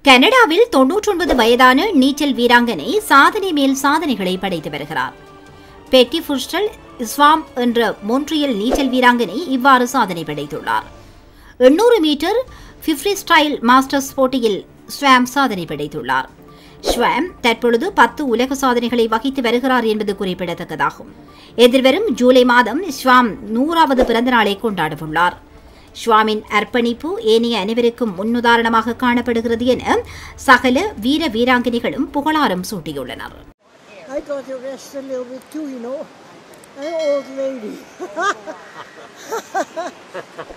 கனடாவில் தொன்னூற்றொன்பது வயதான நீச்சல் வீராங்கனை சாதனை மேல் சாதனைகளை படைத்து வருகிறார் பெட்டி ஃபுஸ்டல் இஸ்வாம் என்ற மொன்ட்ரியல் நீச்சல் வீராங்கனை இவ்வாறு சாதனை படைத்துள்ளார் எண்ணூறு மீட்டர் ஃபிஃப்ரி ஸ்டைல் மாஸ்டர்ஸ் போட்டியில் ஸ்வாம் சாதனை படைத்துள்ளார் ஸ்வாம் தற்பொழுது பத்து உலக சாதனைகளை வகித்து வருகிறார் என்பது குறிப்பிடத்தக்கதாகும் எதிர்வரும் ஜூலை மாதம் ஸ்வாம் நூறாவது பிறந்த நாளை கொண்டாடவுள்ளார் ஸ்வாமின் அர்ப்பணிப்பு ஏனைய அனைவருக்கும் முன்னுதாரணமாக காணப்படுகிறது என சகல வீர வீராங்கனைகளும் புகழாரம் சூட்டியுள்ளனர் I got to rest a little bit too, you know. I'm an old lady.